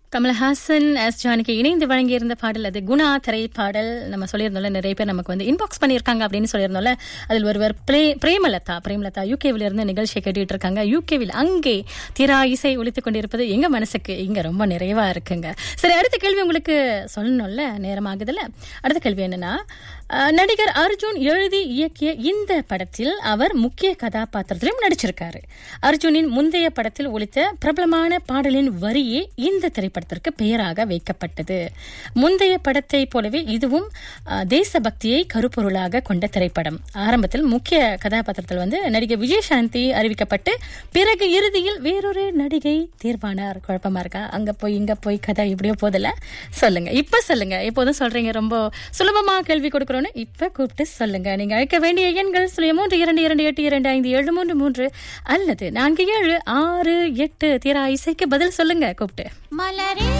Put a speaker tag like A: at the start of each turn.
A: Kamal Haasan S Janaki இணைந்து வழங்கியிருந்த பாடல் அது குணா திரைப்பாடல் நம்ம சொல்லியிருந்தோம்ல நிறைய பேர் நமக்கு வந்து இன்பாக்ஸ் பண்ணியிருக்காங்க அப்படின்னு சொல்லியிருந்தோம்ல அதில் ஒருவர் பிரே பிரேமலதா பிரேமலதா யூகேவில் இருந்து நிகழ்ச்சியை கேட்டுட்டு இருக்காங்க யூகேவில் அங்கே திரா இசை ஒழித்துக் கொண்டிருப்பது எங்க மனசுக்கு இங்க ரொம்ப நிறைவா இருக்குங்க சரி அடுத்த கேள்வி உங்களுக்கு சொல்லணும்ல நேரமாகுதுல்ல அடுத்த கேள்வி என்னன்னா அஹ், நடிகர் அர்ஜுன் எழுதி இயக்கிய இந்த படத்தில் அவர் முக்கிய கதாபாத்திரத்திலும் நடிச்சிருக்காரு அர்ஜுனின் முந்தைய படத்தில் ஒலித்த பிரபலமான பாடலின் வரியே இந்த திரைப்படத்திற்கு பெயராக வைக்கப்பட்டது முந்தைய படத்தை போலவே இதுவும் அஹ், தேசபக்தியை கருப்பொருளாக கொண்ட திரைப்படம் ஆரம்பத்தில் முக்கிய கதாபாத்திரத்தில் வந்து நடிகை விஜயசாந்தி அறிவிக்கப்பட்டு பிறகு இறுதியில் வேறொரு நடிகை தேர்வானார் குழப்பமா இருக்கா அங்க போய் இங்க போய் கதை இப்படியோ போதில்ல சொல்லுங்க இப்ப சொல்லுங்க எப்போதும் சொல்றீங்க ரொம்ப சுலபமா கேள்வி கொடுக்கறோன்னு இப்ப கூப்பிட்டு சொல்லுங்க நீங்க அழைக்க வேண்டிய எண்கள் சுழிய மூன்று இரண்டு இரண்டு எட்டு இரண்டு ஐந்து ஏழு மூன்று மூன்று அல்லது நான்கு ஏழு ஆறு எட்டு தீரா இசைக்கு பதில் சொல்லுங்க கூப்பிட்டு
B: மலரே